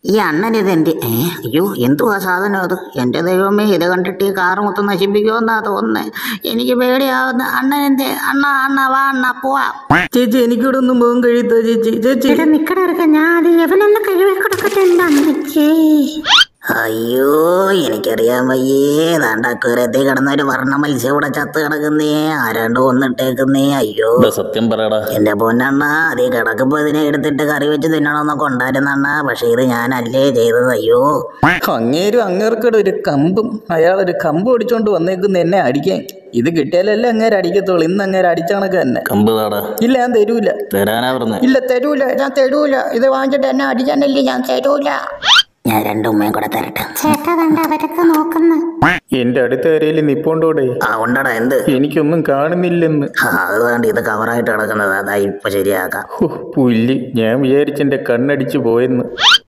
ഈ അണ്ണൻ ഇത് എൻ്റെ ഏ അയ്യോ എന്തുവാ സാധനം അത് എൻ്റെ ദൈവമേ ഇത് കണ്ടിട്ട് ഈ കാറ് മൊത്തം നശിപ്പിക്കുമെന്നാ തോന്നുന്നത് എനിക്ക് പേടിയാവുന്ന അണ്ണൻ എൻ്റെ അണ്ണ അണ്ണ വാ അണ്ണ പോവാ ചേച്ചി എനിക്കിവിടെ ഒന്നും പോകാൻ കഴിയത്തോ ചേച്ചി ചേച്ചി ഇവിടെ നിക്കട ഇറക്ക ഞാൻ അത് എവനൊന്ന് കഴിവ് കൊടുക്കട്ടെ എൻ്റെ അമ്മച്ചേ അയ്യോ എനിക്കറിയാൻ വയ്യേ ദാണ്ടാക്കുരത്തെ കിടന്നൊരു വർണ്ണ മത്സ്യം ഇവിടെ ചത്ത് കിടക്കുന്നേ ആരാണ്ട് കൊന്നിട്ടേക്കുന്നേ അയ്യോ എടാ, സത്യം പറയടാ എന്റെ പൊന്നണ്ണ അത് ഈ കിടക്കുമ്പോ ഇതിനെ എടുത്തിട്ട് കറി വെച്ച് തിന്നണമെന്നൊക്കെ ഉണ്ടായിരുന്നണ്ണ പക്ഷെ ഇത് ഞാനല്ലേ ചെയ്തത് അയ്യോ അങ്ങേരും അങ്ങേർക്കടെ ഒരു കമ്പും അയാൾ ഒരു കമ്പ് ഓടിച്ചോണ്ട് വന്നേക്കുന്ന എന്നെ അടിക്കാൻ ഇത് കിട്ടിയാലല്ലേ അങ്ങേര് അടിക്കത്തുള്ളൂ ഇന്ന് അങ്ങേര് അടിച്ച കണക്ക് തന്നെ കമ്പ് താടാ ഇല്ല ഞാൻ തരൂല തരാനാ പറഞ്ഞേ ഇല്ല തരൂല ഞാൻ തരൂല ഇത് വാങ്ങിച്ചിട്ട് എന്നെ അടിക്കാനല്ലേ ഞാൻ തരൂല ഞാൻ രണ്ടു ഉമ്മയും കൂടെ തരട്ടെ ചേട്ടാ കണ്ട അവരൊക്കെ നോക്കുന്നു എന്റെ അടുത്ത കരയിൽ നിപ്പോണ്ടോടെ ആ ഉണ്ടടാ എന്ത് എനിക്കൊന്നും കാണുന്നില്ലെന്ന് ആ, അത് വേണ്ട ഇത് കവറായിട്ട് കിടക്കുന്നത് അതാ ഇപ്പൊ ശരിയാക്കാം ഹോ, പുല്ല് ഞാൻ വിചാരിച്ചെന്റെ കണ്ണടിച്ചു പോയെന്ന്